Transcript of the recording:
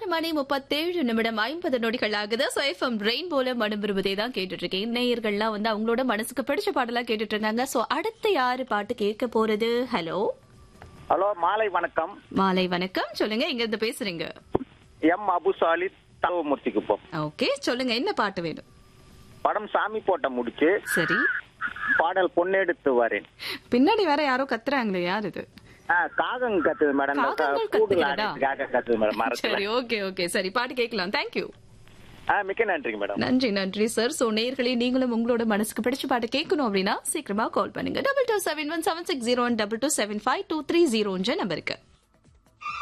ஆறு மணி முப்பத்தேழு நிமிடம் ஐம்பது நொடிகள் ஆகுது ஸோ எஃப்எம் ரெயின்போல மனம் விரும்புதே தான் கேட்டுட்டு இருக்கேன் நேயர்கள்லாம் வந்து அவங்களோட மனசுக்கு பிடிச்ச பாடலா கேட்டுட்டு இருந்தாங்க ஸோ அடுத்து யாரு பாட்டு கேட்க போறது ஹலோ ஹலோ மாலை வணக்கம் மாலை வணக்கம் சொல்லுங்க எங்க இருந்து பேசுறீங்க எம் அபுசாலி தவமூர்த்திக்கு போ ஓகே சொல்லுங்க என்ன பாட்டு வேணும் படம் சாமி போட்ட முடிச்சு சரி பாடல் பொன்னெடுத்து வரேன் பின்னாடி வேற யாரோ கத்துறாங்களே யார் இது ஆ, காகம் கத்துது மேடம் இந்த காகங்கள் கூடுல கத்துகிறதா? காகம் கத்துது மேடம் மரத்துல சரி ஓகே ஓகே சரி பாட்டு கேட்கலாம் தேங்க்யூ ஆ, மிக்க நன்றிங்க மேடம் நன்றி நன்றி சார் சோ நேயர்களே நீங்களும் உங்களோட மனசுக்கு பிடிச்ச பாட்டு கேட்கணும் அப்படின்னா சீக்கிரமா கால் பண்ணுங்க double two seven one seven six zero one double two seven five two three ஜீரோன்ற நம்பருக்கு